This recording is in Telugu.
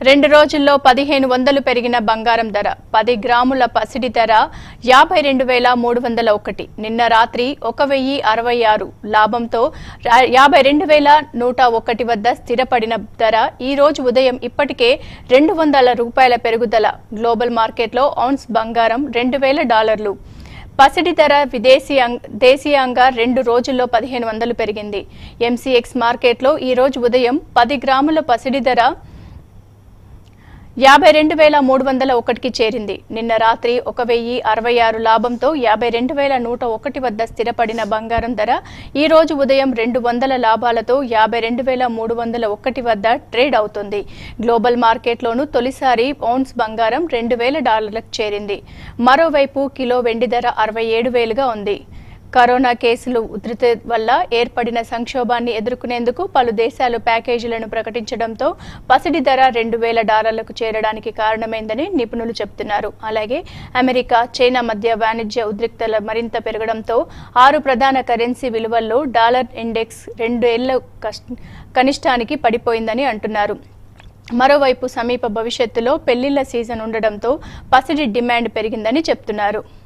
రెండు రోజుల్లో పదిహేను వందలు పెరిగిన బంగారం ధర పది గ్రాముల పసిడి ధర యాభై రెండు వేల మూడు వందల ఒకటి నిన్న రాత్రి ఒక వెయ్యి అరవై ఆరు లాభంతో రా- యాభై రెండు వేల నూట ఒకటి వద్ద స్థిరపడిన ధర ఈ రోజు ఉదయం ఇప్పటికే రెండు వందల రూపాయల పెరుగుదల గ్లోబల్ మార్కెట్లో ఔన్స్ బంగారం రెండు వేల డాలర్లు పసిడి ధర విదేశీయం దేశీయంగా రెండు రోజుల్లో పదిహేను వందలు పెరిగింది ఎంసీఎక్స్ మార్కెట్లో ఈ రోజు ఉదయం పది గ్రాముల పసిడి ధర యాభై రెండు వేల మూడు వందల ఒకటికి చేరింది నిన్న రాత్రి ఒక వెయ్యి అరవై ఆరు లాభంతో యాభై రెండు వేల నూట ఒకటి వద్ద స్థిరపడిన బంగారం ధర ఈ రోజు ఉదయం రెండు వందల లాభాలతో యాభై రెండు వేల మూడు వందల ఒకటి వద్ద ట్రేడ్ అవుతుంది గ్లోబల్ మార్కెట్లోనూ తొలిసారి ఔన్స్ బంగారం రెండు వేల డాలర్లకు చేరింది మరోవైపు కిలో వెండి ధర అరవై ఏడు వేలుగా ఉంది కరోనా కేసులు ఉధృతి వల్ల ఏర్పడిన సంక్షోభాన్ని ఎదుర్కొనేందుకు పలు దేశాలు ప్యాకేజీలను ప్రకటించడంతో పసిడి ధర రెండు వేల డాలర్లకు చేరడానికి కారణమైందని నిపుణులు చెబుతున్నారు అలాగే అమెరికా చైనా మధ్య వాణిజ్య ఉద్రిక్తల మరింత పెరగడంతో ఆరు ప్రధాన కరెన్సీ విలువల్లో డాలర్ ఇండెక్స్ రెండేళ్ల కష్ట- కనిష్టానికి పడిపోయిందని అంటున్నారు మరోవైపు సమీప భవిష్యత్తులో పెళ్లిళ్ల సీజన్ ఉండడంతో పసిడి డిమాండ్ పెరిగిందని చెప్తున్నారు